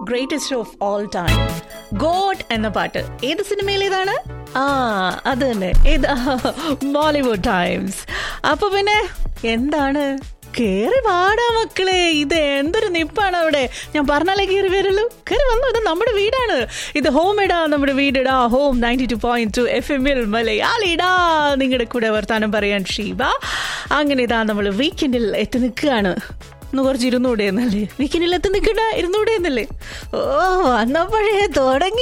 Greatest of all time god എന്ന പാട്ട് ഏത് സിനിമയിലേതാണ് ആ അത് തന്നെ ഏത് ബോളിവുഡ് ടൈംസ് അപ്പൊ പിന്നെ എന്താണ് കേറി പാടാ മക്കളെ ഇത് എന്തൊരു നിപ്പാണ് അവിടെ ഞാൻ പറഞ്ഞാലേ കയറി വരുള്ളൂ കയറി വന്നു ഇത് നമ്മുടെ വീടാണ് ഇത് ഹോം ഇടാ നമ്മുടെ വീടിടാ home ninety two point two F എമ്മിൽ മലയാളിടാ നിങ്ങളുടെ കൂടെ വർത്താനം പറയാൻ ഷീബ അങ്ങനെ ഇതാ നമ്മൾ വീക്കെൻഡിൽ എത്തി നിൽക്കുകയാണ് ഒന്ന് കുറച്ച് ഇരുന്നൂടെ എന്നല്ലേ വീക്കെൻഡിൽ എത്തി നിൽക്കണ്ട ഇരുന്നൂടെ എന്നല്ലേ ഓ വന്നപ്പോഴേ തുടങ്ങി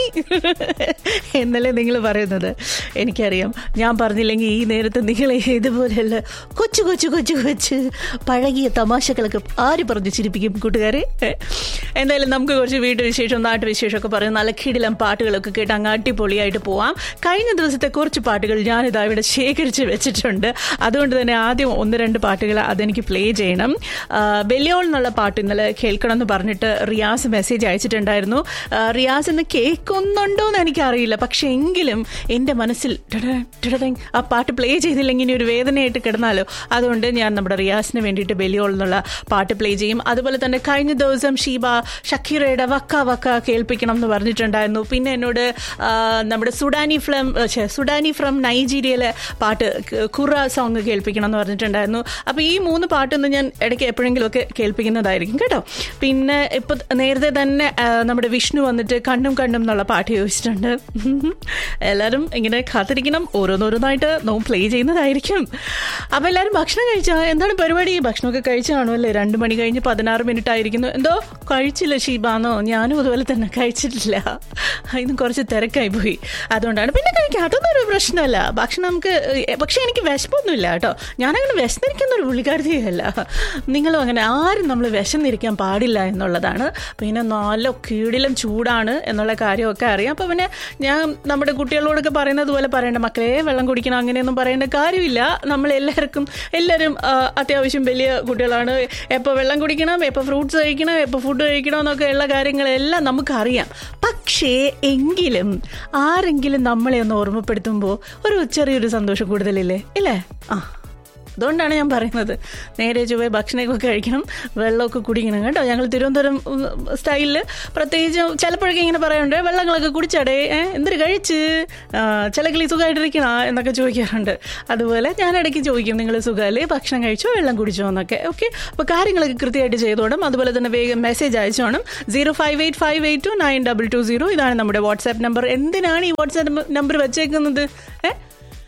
എന്നല്ലേ നിങ്ങൾ പറയുന്നത് എനിക്കറിയാം ഞാൻ പറഞ്ഞില്ലെങ്കിൽ ഈ നേരത്തെ നിങ്ങൾ ഇതുപോലെയല്ല കൊച്ചു കൊച്ചു കൊച്ചു കൊച്ചു പഴകിയ തമാശകളൊക്കെ ആര് പറഞ്ഞ് ചിരിപ്പിക്കും കൂട്ടുകാരെ ഏ? എന്തായാലും നമുക്ക് കുറച്ച് വീട്ടുവിശേഷം നാട്ടുവിശേഷമൊക്കെ പറയും നല്ല കിടിലം പാട്ടുകളൊക്കെ കേട്ട് അങ്ങ് അടിപൊളിയായിട്ട് പോവാം കഴിഞ്ഞ ദിവസത്തെ കുറച്ച് പാട്ടുകൾ ഞാനിതാ ഇവിടെ ശേഖരിച്ച് വെച്ചിട്ടുണ്ട് അതുകൊണ്ട് തന്നെ ആദ്യം ഒന്ന് രണ്ട് പാട്ടുകൾ അതെനിക്ക് പ്ലേ ചെയ്യണം ആ, ബെല്ലിയോൾ എന്നുള്ള പാട്ട് ഇന്നലെ കേൾക്കണം എന്ന് പറഞ്ഞിട്ട് റിയാസ് മെസ്സേജ് അയച്ചിട്ടുണ്ടായിരുന്നു ആ, റിയാസ് ഇന്ന് കേൾക്കുന്നുണ്ടോ എന്ന് എനിക്കറിയില്ല പക്ഷെ എങ്കിലും എൻ്റെ മനസ്സിൽ ടട- ടടടങ് ആ പാട്ട് പ്ലേ ചെയ്തില്ലെങ്കിൽ ഇനി ഒരു വേദനയായിട്ട് കിടന്നാലോ അതുകൊണ്ട് ഞാൻ നമ്മുടെ റിയാസിന് വേണ്ടിയിട്ട് ബെല്ലിയോൾ എന്നുള്ള പാട്ട് പ്ലേ ചെയ്യും അതുപോലെ തന്നെ കഴിഞ്ഞ ദിവസം ഷീബ ഷക്കീറയുടെ വക്ക വക്ക കേൾപ്പിക്കണം എന്ന് പറഞ്ഞിട്ടുണ്ടായിരുന്നു പിന്നെ എന്നോട് ആ, നമ്മുടെ സുഡാനി ഫ്ലം ഛെ, സുഡാനി ഫ്രം നൈജീരിയയിലെ പാട്ട് ക- ഖുറ സോങ് കേൾപ്പിക്കണം എന്ന് പറഞ്ഞിട്ടുണ്ടായിരുന്നു അപ്പോൾ ഈ മൂന്ന് പാട്ടൊന്നും ഞാൻ ഇടയ്ക്ക് എപ്പോഴെങ്കിലുമൊക്കെ കേൾപ്പിക്കുന്നതായിരിക്കും കേട്ടോ പിന്നെ ഇപ്പോൾ നേരത്തെ തന്നെ ആ, നമ്മുടെ വിഷ്ണു വന്നിട്ട് കണ്ണും കണ്ണും എന്നുള്ള പാട്ട് ചോദിച്ചിട്ടുണ്ട് എല്ലാവരും ഇങ്ങനെ കാത്തിരിക്കണം ഓരോന്നോരോന്നായിട്ട് നോം പ്ലേ ചെയ്യുന്നതായിരിക്കും അപ്പോൾ എല്ലാവരും ഭക്ഷണം കഴിച്ചാ എന്താണ് പരിപാടി ഭക്ഷണമൊക്കെ കഴിച്ചു കാണുമല്ലേ രണ്ട് മണി കഴിഞ്ഞ് പതിനാറ് മിനിറ്റ് ആയിരിക്കുന്നു എന്തോ കഴിച്ചില്ല ഷീബാന്നോ ഞാനും അതുപോലെ തന്നെ കഴിച്ചിട്ടില്ല ഇന്ന് കുറച്ച് തിരക്കായി പോയി അതുകൊണ്ടാണ് പിന്നെ കഴിക്കാം അതൊന്നും ഒരു പ്രശ്നമല്ല ഭക്ഷണം നമുക്ക് ഏഹ്, പക്ഷേ എനിക്ക് വിശപ്പൊന്നുമില്ല കേട്ടോ ഞാനങ്ങനെ വിശന്നിരിക്കുന്ന ഒരു പുള്ളിക്കാരത്തിയല്ല നിങ്ങളും അങ്ങനെ ആരും നമ്മൾ വിശന്നിരിക്കാൻ പാടില്ല എന്നുള്ളതാണ് പിന്നെ നല്ല കീടിലും ചൂടാണ് എന്നുള്ള കാര്യമൊക്കെ അറിയാം അപ്പോൾ പിന്നെ ഞാൻ നമ്മുടെ കുട്ടികളോടൊക്കെ പറയുന്നത് പോലെ പറയേണ്ട മക്കളെ വെള്ളം കുടിക്കണം അങ്ങനെയൊന്നും പറയേണ്ട കാര്യമില്ല നമ്മൾ എല്ലാവർക്കും എല്ലാവരും ആ, അത്യാവശ്യം വലിയ കുട്ടികളാണ് എപ്പോൾ വെള്ളം കുടിക്കണം എപ്പോൾ ഫ്രൂട്ട്സ് കഴിക്കണം എപ്പോൾ ഫുഡ് കഴിക്കണം എന്നൊക്കെ ഉള്ള കാര്യങ്ങളെല്ലാം നമുക്കറിയാം പക്ഷേ എങ്കിലും ആരെങ്കിലും നമ്മളെ ഒന്ന് ഓർമ്മപ്പെടുത്തുമ്പോൾ ഒരു ചെറിയൊരു സന്തോഷം കൂടുതലില്ലേ ഇല്ലേ ആ അതുകൊണ്ടാണ് ഞാൻ പറയുന്നത് നേരെ ചൊവ്വേ ഭക്ഷണമൊക്കെ കഴിക്കണം വെള്ളമൊക്കെ കുടിക്കണം കേട്ടോ ഞങ്ങൾ തിരുവനന്തപുരം സ്റ്റൈലിൽ പ്രത്യേകിച്ച് ചിലപ്പോഴൊക്കെ ഇങ്ങനെ പറയാറുണ്ട് വെള്ളങ്ങളൊക്കെ കുടിച്ചാടേ ഏ, എന്തൊരു കഴിച്ച് ആ, ചില കിളി സുഖമായിട്ടിരിക്കണ എന്നൊക്കെ ചോദിക്കാറുണ്ട് അതുപോലെ ഞാൻ ഇടയ്ക്ക് ചോദിക്കും നിങ്ങൾ സുഖമല്ലേ ഭക്ഷണം കഴിച്ചോ വെള്ളം കുടിച്ചോ എന്നൊക്കെ ഓക്കെ അപ്പോൾ കാര്യങ്ങളൊക്കെ കൃത്യമായിട്ട് ചെയ്തോണം അതുപോലെ തന്നെ വേഗം മെസ്സേജ് അയച്ചോണം zero five eight five eight two nine double two zero ഇതാണ് നമ്മുടെ വാട്സാപ്പ് നമ്പർ എന്തിനാണ് ഈ വാട്സാപ്പ് നമ്പർ വെച്ചേക്കുന്നത് ഏഹ്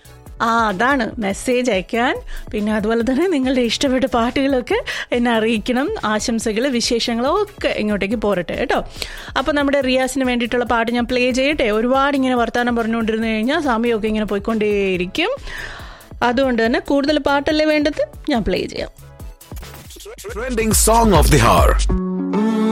ആ അതാണ് മെസ്സേജ് അയക്കാൻ പിന്നെ അതുപോലെ തന്നെ നിങ്ങളുടെ ഇഷ്ടപ്പെട്ട പാട്ടുകളൊക്കെ എന്നെ അറിയിക്കണം ആശംസകൾ വിശേഷങ്ങളോ ഒക്കെ ഇങ്ങോട്ടേക്ക് പോരട്ടെ കേട്ടോ അപ്പോൾ നമ്മുടെ റിയാസിന് വേണ്ടിയിട്ടുള്ള പാട്ട് ഞാൻ പ്ലേ ചെയ്യട്ടെ ഒരുപാട് ഇങ്ങനെ വർത്തമാനം പറഞ്ഞുകൊണ്ടിരുന്നു കഴിഞ്ഞാൽ സമയമൊക്കെ ഇങ്ങനെ പോയിക്കൊണ്ടേയിരിക്കും അതുകൊണ്ട് തന്നെ കൂടുതൽ പാട്ടല്ലേ വേണ്ടത് ഞാൻ പ്ലേ ചെയ്യാം Trending song of the hour.